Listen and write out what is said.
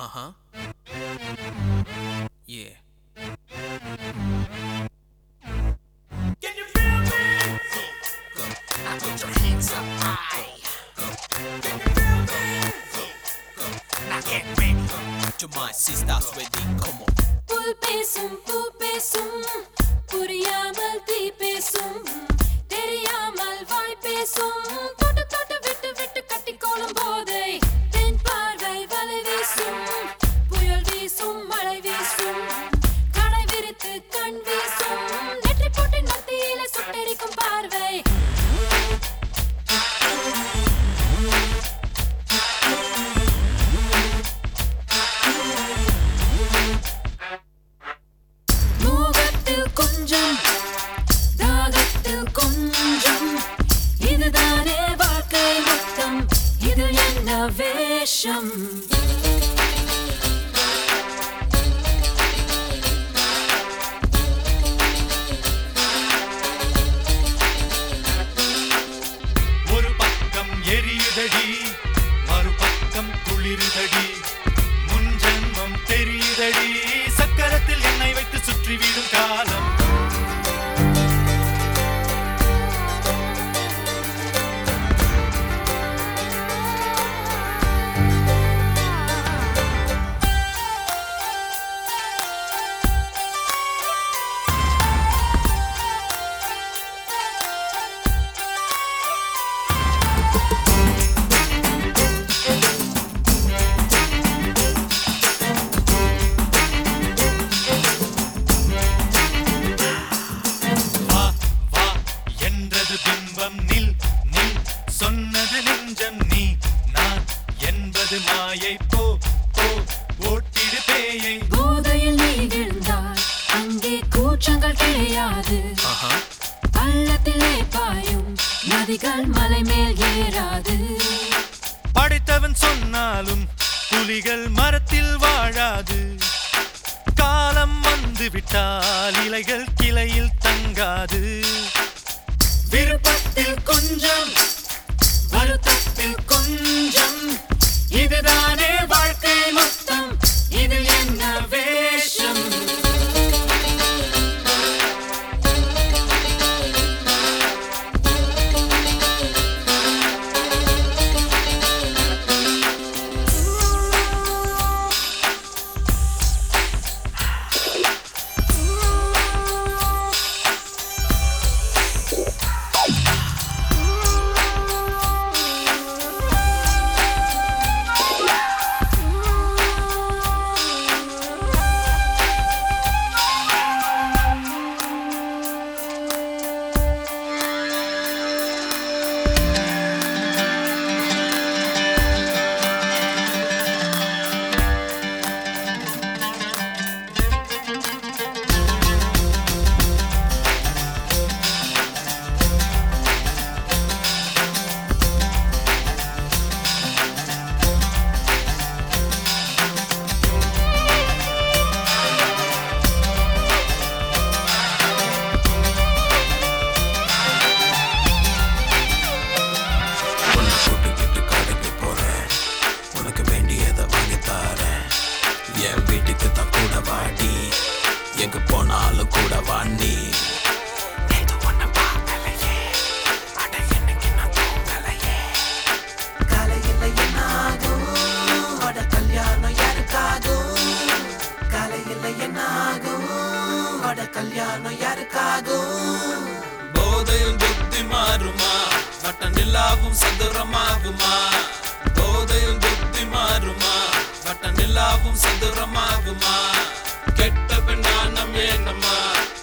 Uh huh. Yeah. Can you feel me? Now put your hands up high. Can you feel me? Now get ready. To my sisters wedding, come on. புல் பேசும் பூ பேசும் புரியாமல் தீ பேசும் தெரியாமல் வாய் பேசும் தொட்டு தொட்டு விட்டு விட்டு கட்டிக்கோளும் போதை தென் பார்வை வலை வீசும் புயல் வீசும் மழை வீசும் கடை விரித்து கண் வீசும் நெற்றி போட்டின் மத்தியில சுட்டெரிக்கும் பார்வை மோகத்தில் கொஞ்சம் தாகத்தில் கொஞ்சம் இதுதானே வாழ்க்கை மொத்தம் இது என்ன வேஷம் ஒரு பக்கம் எரியுதடி மறுபக்கம் குளிருதடி முன் ஜென்மம் தெரியுதடி சக்கரத்தில் எண்ணெய் வைத்து சுற்றிவிடும் காலம் வா வா என்றது பிம்பம் நில் நில் சொன்னது நெஞ்சம் நீ நான் என்பது மாயை போ போ ஓட்டிடு பேயை போதையில் நீ விழுந்தால் அங்கே கூச்சங்கள் கிடையாது Uh huh. பள்ளத்திலே பாயும் நதிகள் மலை மேல் ஏறாது படைத்தவன் சொன்னாலும் புலிகள் மரத்தில் வாழாது காலம் வந்து விட்டால் இலைகள் கிளையில் தங்காது விருப்பத்தில் கொஞ்சம் வருத்தத்தில் கொஞ்சம் இதுதானே வாழ்க்கை மொத்தம் இது என்ன வேஷம் உன்னை கூட்டிக்கிட்டு கடைக்கு போறேன் உனக்கு வேண்டியதை வாங்கி தரேன் என் வீட்டுக்கு தான் கூட வாடி எங்க போனாலும் கூட வாண்டி நேத்து உன்னை பார்க்கலையே அட இன்னைக்கு நான் தூங்கலையே காலையில என்னாகும் வட கல்யாணம் யாருக்காகும் காலையில என்னாகும் வட கல்யாணம் யாருக்காகும் போதையில் புத்தி மாறுமா வட்ட நிலாவும் சதுரமாகுமா போதையில் புத்தி மாறுமா வட்ட நிலாவும் சதுரமாகுமா கெட்ட பெண்ணானம் ஏனம்மா